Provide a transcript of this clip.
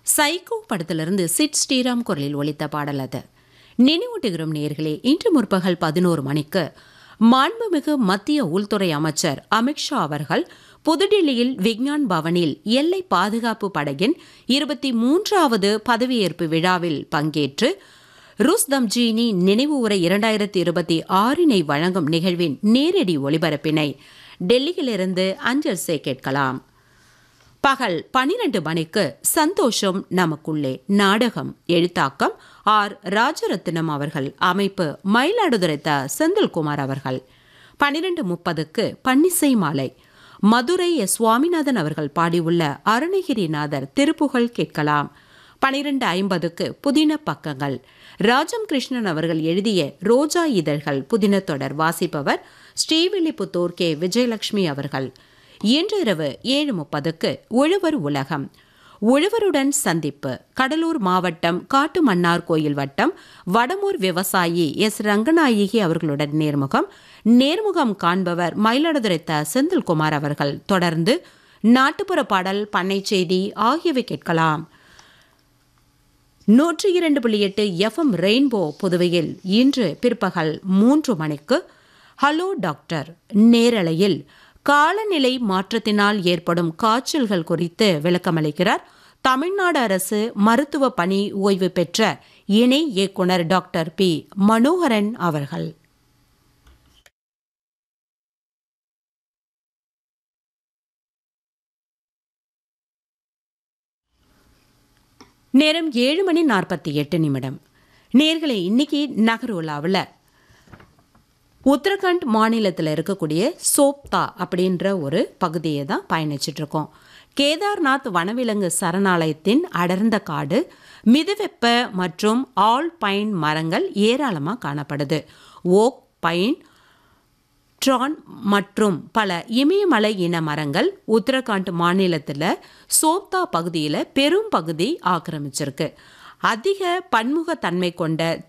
psycho படத்திலிருந்து chit Sriram குரலில் ஒலித்த பாடல் அது நினைவூட்டுகிறோம் நேர்களே இன்று முற்பகல் பதினோரு மணிக்கு மாண்புமிகு மத்திய உள்துறை அமைச்சர் அமித்ஷா அவர்கள் புதுடில்லியில் விக்ஞான் பவனில் எல்லை பாதுகாப்பு படையின் இருபத்தி மூன்றாவது பதவியேற்பு விழாவில் பங்கேற்று ருஸ்தம்ஜீனி நினைவு உரை இரண்டாயிரத்தி இருபத்தி ஆறினை வழங்கும் நிகழ்வின் நேரடி ஒளிபரப்பினை டெல்லியிலிருந்து அஞ்சல் சே கேட்கலாம் பகல் பனிரெண்டு மணிக்கு சந்தோஷம் நமக்குள்ளே நாடகம் எழுத்தாக்கம் ஆர் ராஜரத்னம் அவர்கள் அமைப்பு மயிலாடுதுறை த செந்தில்குமார் அவர்கள் பனிரெண்டு முப்பதுக்கு பன்னிசை மாலை மதுரை எஸ் சுவாமிநாதன் அவர்கள் பாடியுள்ள அருணகிரிநாதர் திருப்புகழ் கேட்கலாம் பனிரெண்டு ஐம்பதுக்கு புதின பக்கங்கள் ராஜம் கிருஷ்ணன் அவர்கள் எழுதிய ரோஜா இதழ்கள் புதின தொடர் வாசிப்பவர் ஸ்ரீவில்லிபுத்தூர் கே விஜயலட்சுமி அவர்கள் இன்று இரவு ஏழு முப்பதுக்கு உழவர் உலகம் உழவருடன் சந்திப்பு கடலூர் மாவட்டம் காட்டுமன்னார் கோயில் வட்டம் வடமூர் விவசாயி எஸ் ரங்கநாயகி அவர்களுடன் நேர்முகம் நேர்முகம் காண்பவர் மயிலாடுதுறை த செந்தில்குமார் அவர்கள் தொடர்ந்து நாட்டுப்புற பாடல் பண்ணை செய்தி ஆகியவை கேட்கலாம் நூற்றி இரண்டு புள்ளி எட்டு எஃப்எம் ரெயின்போ புதுவையில் இன்று பிற்பகல் மூன்று மணிக்கு ஹலோ டாக்டர் நேரலையில் காலநிலை மாற்றத்தினால் ஏற்படும் காய்ச்சல்கள் குறித்து விளக்கமளிக்கிறார் தமிழ்நாடு அரசு மருத்துவ பணி ஓய்வு பெற்ற இணை இயக்குனர் டாக்டர் பி மனோகரன் அவர்கள் நேரம் ஏழு மணி நாற்பத்தி எட்டு நிமிடம் நேர்களை இன்னைக்கு நகரோலாவில் உத்தரகாண்ட் மாநிலத்தில் இருக்கக்கூடிய சோப்தா அப்படின்ற ஒரு பகுதியை தான் பயணிச்சுட்டு இருக்கோம் கேதார்நாத் வனவிலங்கு சரணாலயத்தின் அடர்ந்த காடு மிதவெப்ப மற்றும் ஆல் பைன் மரங்கள் ஏராளமாக காணப்படுது ஓக் பைன் ட்ரான் மற்றும் பல இமயமலை இன மரங்கள் உத்தரகாண்ட் மாநிலத்தில் சோப்தா பகுதியில் பெரும் பகுதி ஆக்கிரமிச்சிருக்கு அதிக பன்முகத்தன்மை கொண்ட